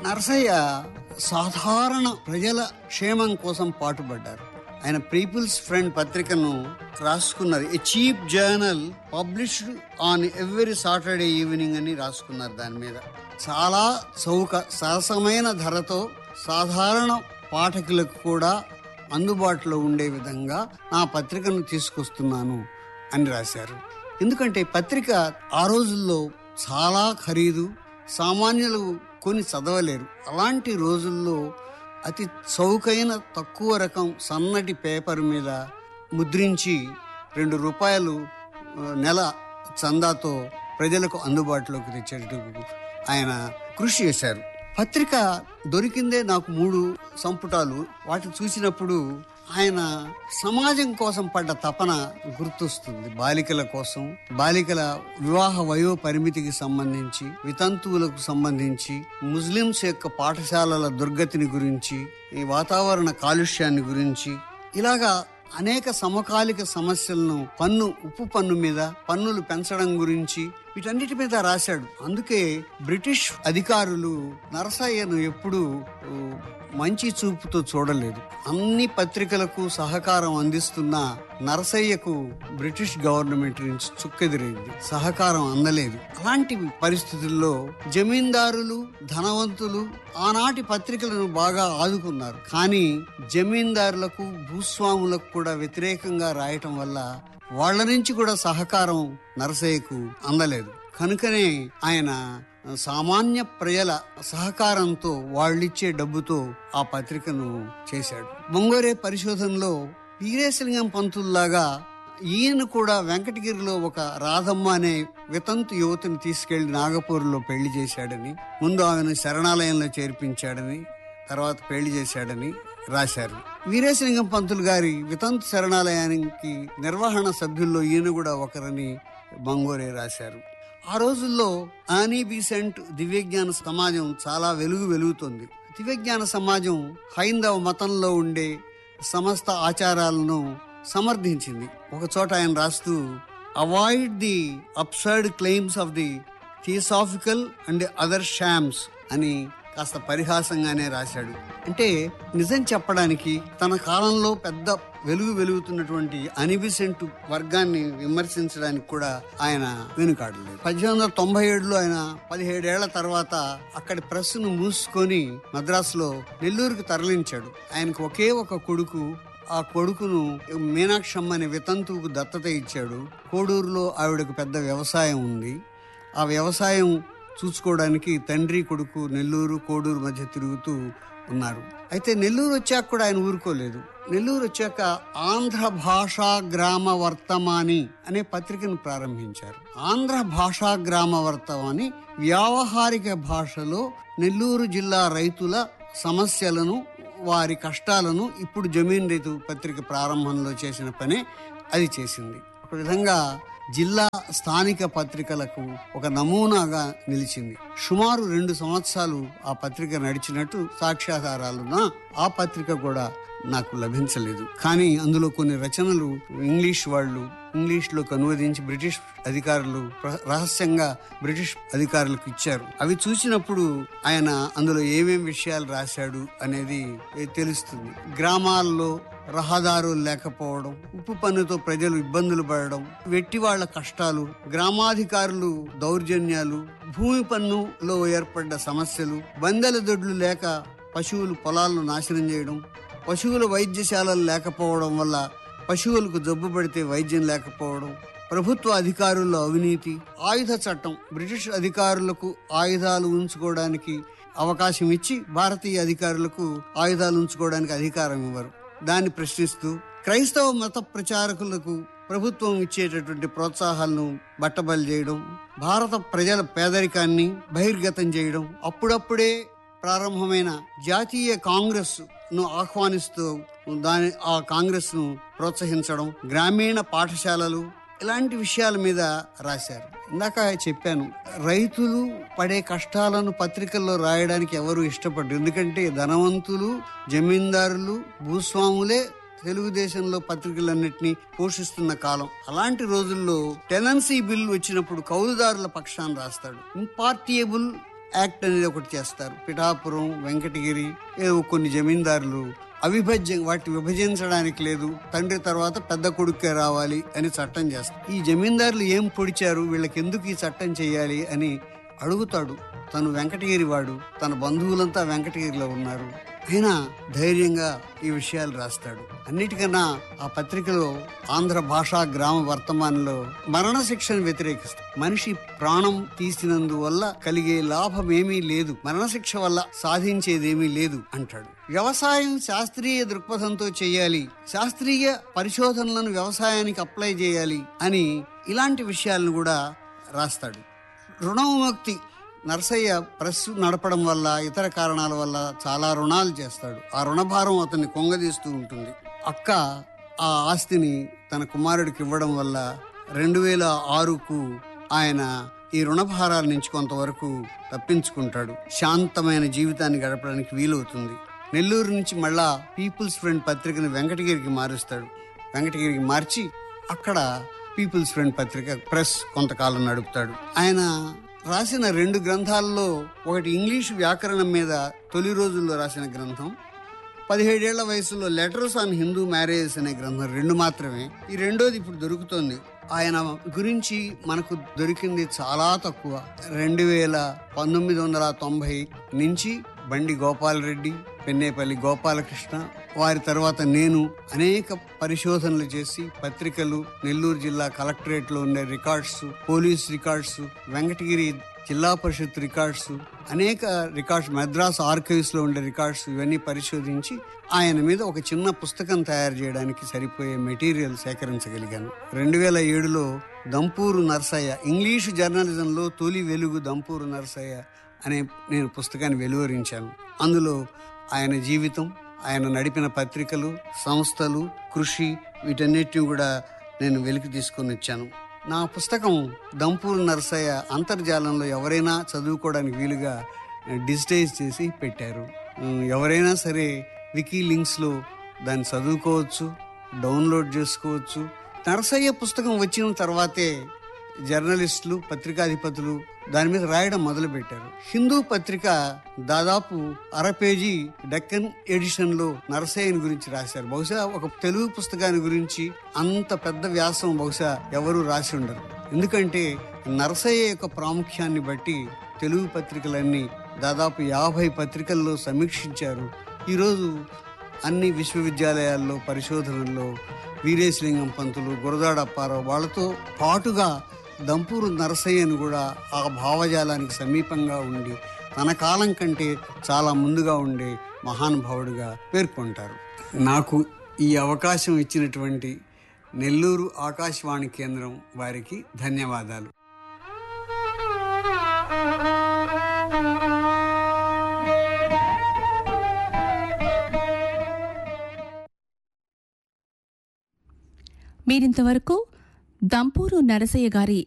నరసయ్య సాధారణ ప్రజల క్షేమం కోసం పాటుపడ్డారు ఆయన పీపుల్స్ ఫ్రెండ్ పత్రికను రాసుకున్నారు a cheap journal published on every Saturday evening అని రాసుకున్నారు దాని మీద చాలా చౌక సరసమైన ధరతో సాధారణ పాఠకులకు కూడా అందుబాటులో ఉండే విధంగా నా పత్రికను తీసుకొస్తున్నాను అని రాశారు ఎందుకంటే పత్రిక ఆ రోజుల్లో చాలా ఖరీదు సామాన్యులు కొని చదవలేరు అలాంటి రోజుల్లో అతి చౌకైన తక్కువ రకం సన్నటి పేపర్ మీద ముద్రించి రెండు రూపాయలు ఆ, నెల చందాతో ప్రజలకు అందుబాటులోకి తెచ్చేందుకు ఆయన కృషి చేశారు పత్రిక దొరికిందే నాకు మూడు సంపుటాలు వాటిని చూసినప్పుడు ఆయన సమాజం కోసం పడ్డ తపన గుర్తొస్తుంది బాలికల కోసం బాలికల వివాహ వయో పరిమితికి సంబంధించి వితంతువులకు సంబంధించి ముస్లింస్ యొక్క పాఠశాలల దుర్గతిని గురించి ఈ వాతావరణ కాలుష్యాన్ని గురించి ఇలాగా అనేక సమకాలిక సమస్యలను పన్ను ఉప్పు పన్ను మీద పన్నులు పెంచడం గురించి వీటన్నిటి మీద రాశాడు అందుకే బ్రిటిష్ అధికారులు నరసయ్యను ఎప్పుడూ ఊ, మంచి చూపుతో చూడలేదు అన్ని పత్రికలకు సహకారం అందిస్తున్న నరసయ్యకు బ్రిటిష్ గవర్నమెంట్ నుంచి చుక్కెదిరైంది సహకారం అందలేదు అలాంటి పరిస్థితుల్లో జమీందారులు ధనవంతులు ఆనాటి పత్రికలను బాగా ఆదుకున్నారు కానీ జమీందారులకు భూస్వాములకు కూడా వ్యతిరేకంగా రాయటం వల్ల వాళ్ళ నుంచి కూడా సహకారం నరసయ్యకు అందలేదు కనుకనే ఆయన సామాన్య ప్రజల సహకారంతో వాళ్ళిచ్చే డబ్బుతో ఆ పత్రికను చేశాడు బొంగోరే పరిశోధనలో వీరేశలింగం పంతుల్లాగా ఈయన కూడా వెంకటగిరిలో ఒక రాధమ్మ అనే వితంతు యువతిని తీసుకెళ్లి నాగపూర్లో పెళ్లి చేశాడని ముందు ఆమెను శరణాలయంలో చేర్పించాడని తర్వాత పెళ్లి చేశాడని రాశారు వీరేశలింగం పంతులు గారి వితంతు శరణాలయానికి నిర్వహణ సభ్యుల్లో ఈయన కూడా ఒకరని మంగోరే రాశారు ఆ రోజుల్లో ఆనీ బీసెంట్ దివ్యజ్ఞాన సమాజం చాలా వెలుగు వెలుగుతుంది దివ్యజ్ఞాన సమాజం హైందవ మతంలో ఉండే సమస్త ఆచారాలను సమర్థించింది ఒక చోట ఆయన రాస్తూ avoid the absurd claims of the theosophical and other shams అని కాస్త పరిహాసంగానే రాశాడు అంటే నిజం చెప్పడానికి తన కాలంలో పెద్ద వెలుగు వెలుగుతున్నటువంటి అనిబిసెంట్ వర్గాన్ని విమర్శించడానికి కూడా ఆయన వెనుకాడలేదు పద్దెనిమిది వందల తొంభై ఏడులో ఆయన పదిహేడేళ్ల తర్వాత అక్కడి ప్రెస్ను మూసుకొని మద్రాసులో నెల్లూరుకు తరలించాడు ఆయనకు ఒకే ఒక కొడుకు ఆ కొడుకును మీనాక్షమ్మ అనే వితంతువుకు దత్తత ఇచ్చాడు కోడూరులో ఆవిడకు పెద్ద వ్యవసాయం ఉంది ఆ వ్యవసాయం చూసుకోవడానికి తండ్రి కొడుకు నెల్లూరు కోడూరు మధ్య తిరుగుతూ ఉన్నారు అయితే నెల్లూరు వచ్చాక కూడా ఆయన ఊరుకోలేదు నెల్లూరు వచ్చాక ఆంధ్ర భాషా గ్రామ వర్తమాని అనే పత్రికను ప్రారంభించారు ఆంధ్ర భాషా గ్రామ వర్తమాని వ్యావహారిక భాషలో నెల్లూరు జిల్లా రైతుల సమస్యలను వారి కష్టాలను ఇప్పుడు జమీన్ రైతు పత్రిక ప్రారంభంలో చేసిన పనే అది చేసింది ఒక విధంగా జిల్లా స్థానిక పత్రికలకు ఒక నమూనాగా నిలిచింది సుమారు రెండు సంవత్సరాలు ఆ పత్రిక నడిచినట్టు సాక్ష్యాధారాలున్న ఆ పత్రిక కూడా నాకు లభించలేదు కానీ అందులో కొన్ని రచనలు ఇంగ్లీష్ వాళ్ళు ఇంగ్లీష్ లోకి అనువదించి బ్రిటిష్ అధికారులు ప్ర- రహస్యంగా బ్రిటిష్ అధికారులకు ఇచ్చారు అవి చూసినప్పుడు ఆయన అందులో ఏమేం విషయాలు రాశాడు అనేది తెలుస్తుంది గ్రామాల్లో రహదారులు లేకపోవడం ఉప్పు పన్నుతో ప్రజలు ఇబ్బందులు పడడం వెట్టి వాళ్ళ కష్టాలు గ్రామాధికారులు దౌర్జన్యాలు భూమి పన్నులో ఏర్పడ్డ సమస్యలు బందెల దొడ్లు లేక పశువులు పొలాలను నాశనం చేయడం పశువుల వైద్యశాలలు లేకపోవడం వల్ల పశువులకు జబ్బు పడితే వైద్యం లేకపోవడం ప్రభుత్వ అధికారుల్లో అవినీతి ఆయుధ చట్టం బ్రిటిష్ అధికారులకు ఆయుధాలు ఉంచుకోవడానికి అవకాశం ఇచ్చి భారతీయ అధికారులకు ఆయుధాలు ఉంచుకోవడానికి అధికారం ఇవ్వరు దాన్ని ప్రశ్నిస్తూ క్రైస్తవ మత ప్రచారకులకు ప్రభుత్వం ఇచ్చేటటువంటి ప్రోత్సాహాలను బట్టబయలు చేయడం భారత ప్రజల పేదరికాన్ని బహిర్గతం చేయడం అప్పుడప్పుడే ప్రారంభమైన జాతీయ కాంగ్రెస్ ను ఆహ్వానిస్తూ దాని ఆ కాంగ్రెస్ ను ప్రోత్సహించడం గ్రామీణ పాఠశాలలు ఇలాంటి విషయాల మీద రాశారు ఇందాక చెప్పాను రైతులు పడే కష్టాలను పత్రికల్లో రాయడానికి ఎవరు ఇష్టపడ్డారు ఎందుకంటే ధనవంతులు జమీందారులు భూస్వాములే తెలుగుదేశంలో పత్రికలన్నింటినీ పోషిస్తున్న కాలం అలాంటి రోజుల్లో టెనెన్సీ బిల్ వచ్చినప్పుడు కౌలుదారుల పక్షాన్ని రాస్తాడు ఇంపార్టియబుల్ యాక్ట్ అనేది ఒకటి చేస్తారు పిఠాపురం వెంకటగిరి ఏవో కొన్ని జమీందారులు అవిభజ్యం వాటి విభజించడానికి లేదు తండ్రి తర్వాత పెద్ద కొడుకే రావాలి అని చట్టం చేస్తారు ఈ జమీందారులు ఏం పొడిచారు వీళ్ళకి ఎందుకు ఈ చట్టం చేయాలి అని అడుగుతాడు తను వెంకటగిరి వాడు తన బంధువులంతా వెంకటగిరిలో ఉన్నారు అయినా ధైర్యంగా ఈ విషయాలు రాస్తాడు అన్నిటికన్నా ఆ పత్రికలో ఆంధ్ర భాషా గ్రామ వర్తమానంలో మరణ శిక్షను వ్యతిరేకిస్తాడు మనిషి ప్రాణం తీసినందువల్ల కలిగే లాభం ఏమీ లేదు మరణశిక్ష వల్ల సాధించేదేమీ లేదు అంటాడు వ్యవసాయం శాస్త్రీయ దృక్పథంతో చేయాలి శాస్త్రీయ పరిశోధనలను వ్యవసాయానికి అప్లై చేయాలి అని ఇలాంటి విషయాలను కూడా రాస్తాడు రుణవిముక్తి నర్సయ్య ప్రెస్ నడపడం వల్ల ఇతర కారణాల వల్ల చాలా రుణాలు చేస్తాడు ఆ రుణభారం అతన్ని కొంగదీస్తూ ఉంటుంది అక్క ఆ ఆస్తిని తన కుమారుడికి ఇవ్వడం వల్ల రెండు వేల ఆరుకు ఆయన ఈ రుణభారాల నుంచి కొంతవరకు తప్పించుకుంటాడు శాంతమైన జీవితాన్ని గడపడానికి వీలవుతుంది నెల్లూరు నుంచి మళ్ళా పీపుల్స్ ఫ్రెండ్ పత్రికను వెంకటగిరికి మారుస్తాడు వెంకటగిరికి మార్చి అక్కడ పీపుల్స్ ఫ్రెండ్ పత్రిక ప్రెస్ కొంతకాలం నడుపుతాడు ఆయన రాసిన రెండు గ్రంథాల్లో ఒకటి ఇంగ్లీష్ వ్యాకరణం మీద తొలి రోజుల్లో రాసిన గ్రంథం పదిహేడేళ్ల వయసులో లెటర్స్ ఆన్ హిందూ మ్యారేజెస్ అనే గ్రంథం రెండు మాత్రమే ఈ రెండోది ఇప్పుడు దొరుకుతోంది ఆయన గురించి మనకు దొరికింది చాలా తక్కువ రెండు వేల పంతొమ్మిది వందల తొంభై నుంచి బండి గోపాలరెడ్డి పెన్నేపల్లి గోపాలకృష్ణ వారి తర్వాత నేను అనేక పరిశోధనలు చేసి పత్రికలు నెల్లూరు జిల్లా కలెక్టరేట్ లో ఉండే records police records Venkatagiri zilla parishad records అనేక రికార్డ్స్ మద్రాస్ ఆర్కైవ్స్ లో ఉండే రికార్డ్స్ ఇవన్నీ పరిశోధించి ఆయన మీద ఒక చిన్న పుస్తకం తయారు చేయడానికి సరిపోయే మెటీరియల్ సేకరించగలిగాను రెండు వేల ఏడులో దంపూరు నర్సయ్య ఇంగ్లీషు జర్నలిజంలో తొలి వెలుగు దంపూరు నర్సయ్య అనే నేను పుస్తకాన్ని వెలువరించాను అందులో ఆయన జీవితం ఆయన నడిపిన పత్రికలు సంస్థలు కృషి వీటన్నిటిని కూడా నేను వెలికి తీసుకొని వచ్చాను నా పుస్తకం దంపూర్ నర్సయ్య అంతర్జాలంలో ఎవరైనా చదువుకోవడానికి వీలుగా డిజిటైజ్ చేసి పెట్టారు ఉమ్, ఎవరైనా సరే వికీ లింక్స్లో దాన్ని చదువుకోవచ్చు డౌన్లోడ్ చేసుకోవచ్చు నరసయ్య పుస్తకం వచ్చిన తర్వాతే జర్నలిస్టులు పత్రికాధిపతులు దాని మీద రాయడం మొదలు పెట్టారు హిందూ పత్రిక దాదాపు అర పేజీ డక్కన్ ఎడిషన్ లో నరసయ్యని గురించి రాశారు బహుశా ఒక తెలుగు పుస్తకాన్ని గురించి అంత పెద్ద వ్యాసం బహుశా ఎవరు రాసి ఉండరు ఎందుకంటే నరసయ్య యొక్క ప్రాముఖ్యాన్ని బట్టి తెలుగు పత్రికలన్నీ దాదాపు యాభై పత్రికల్లో సమీక్షించారు ఈరోజు అన్ని విశ్వవిద్యాలయాల్లో పరిశోధనల్లో వీరేశలింగం పంతులు గురదాడ అప్పారావు వాళ్ళతో పాటుగా దంపూరు నరసయ్యను కూడా ఆ భావజాలానికి సమీపంగా ఉండి తన కాలం కంటే చాలా ముందుగా ఉండే మహానుభావుడిగా పేర్కొంటారు నాకు ఈ అవకాశం ఇచ్చినటువంటి నెల్లూరు ఆకాశవాణి కేంద్రం వారికి ధన్యవాదాలు మీరింతవరకు దంపూరు నరసయ్య గారి